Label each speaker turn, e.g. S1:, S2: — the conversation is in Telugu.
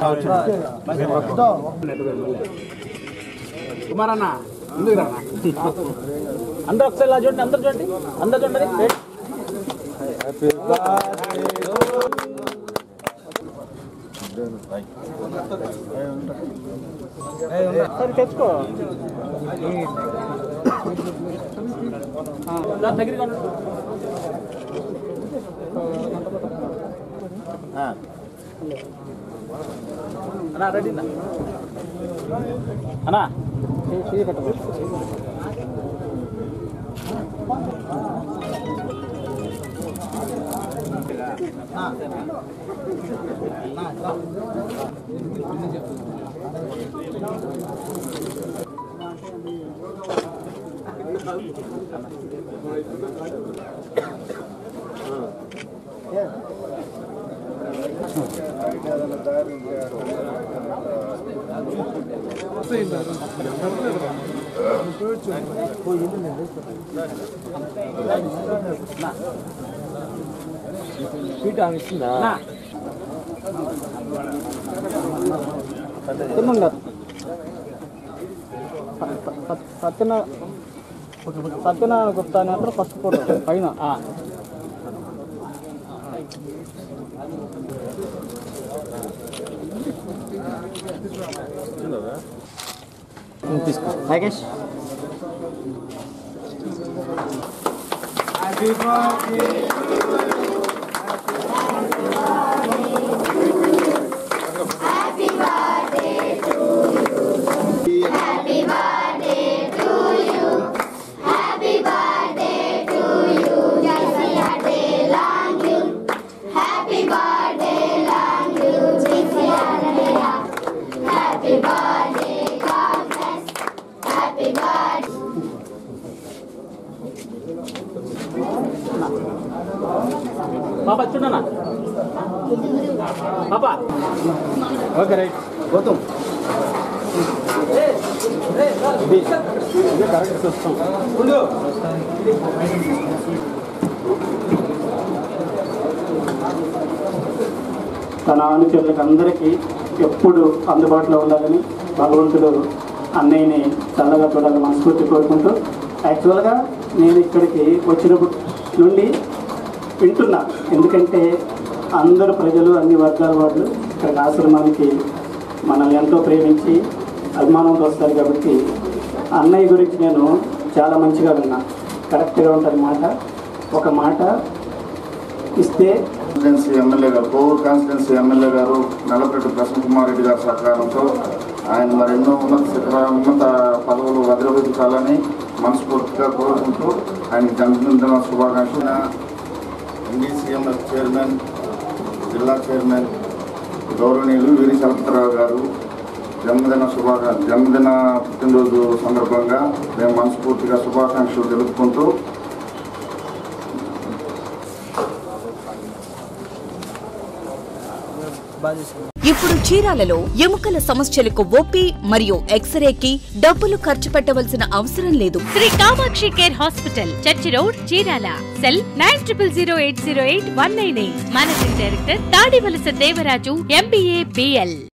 S1: కుమార్ అన్న ముందుకు రా అందరూ ఒకసారి ఇలా చూడండి అందరు చూడండి అందరు చూడండి రైట్. సరే తెచ్చుకో దా, దగ్గరికి ఉండు. అన్నా రెడీ అన్నా అన్నా
S2: సత్యన సత్యనారాయణ గుప్తా అని అంటారు ఫస్ట్ ఫోటో పైన
S1: ఆ.
S2: తీసుకో నాగేష్
S1: పాప చూడనా పాప
S2: ఓకే రైట్ గౌతమ్ ఇది ఇది కరెక్ట్ సిస్టమ్ తన అనుచరులకు అందరికీ ఎప్పుడు అందుబాటులో ఉండాలని భగవంతుడు అన్నయ్యని చల్లగా చూడాలని మనస్ఫూర్తి కోరుకుంటూ యాక్చువల్గా నేను ఇక్కడికి వచ్చినప్పటి నుండి వింటున్నా ఎందుకంటే అందరు ప్రజలు అన్ని వర్గాల వాళ్ళు ఇక్కడ ఆశ్రమానికి మనల్ని ఎంతో ప్రేమించి అభిమానంతో వస్తారు కాబట్టి అన్నయ్య గురించి నేను చాలా మంచిగా విన్నా కరెక్ట్గా ఉంటుంది మాట ఒక మాట ఇస్తే
S3: కాన్స్టిట్యున్సీ ఎమ్మెల్యే గారు కోవూరు కాన్స్టిట్యున్సీ ఎమ్మెల్యే గారు నల్లపెట్టు ప్రసన్న కుమార్ రెడ్డి గారి సహకారంతో ఆయన మరెన్నో ఉన్నత శిఖర ఉన్నత పదవులు అధిరోహించాలని మనస్ఫూర్తిగా కోరుకుంటూ ఆయన జన్మదిన శుభాకాంక్షలు ఎన్డీసీఎంఎఫ్ చైర్మన్ జిల్లా చైర్మన్ గౌరవనీయులు వీరి చలపతిరావు గారు జన్మదిన శుభాకా జన్మదిన పుట్టినరోజు సందర్భంగా మేము మనస్ఫూర్తిగా శుభాకాంక్షలు తెలుపుకుంటూ
S4: ఇప్పుడు చీరాలలో ఎముకల సమస్యలకు ఓపీ మరియు ఎక్స్రేకి డబ్బులు ఖర్చు పెట్టవలసిన అవసరం లేదు
S5: Shri Kamakshi care hospital church road Chirala cell nine triple zero eight zero eight one nine eight managing director Tadivalasa Devaraju MBA BL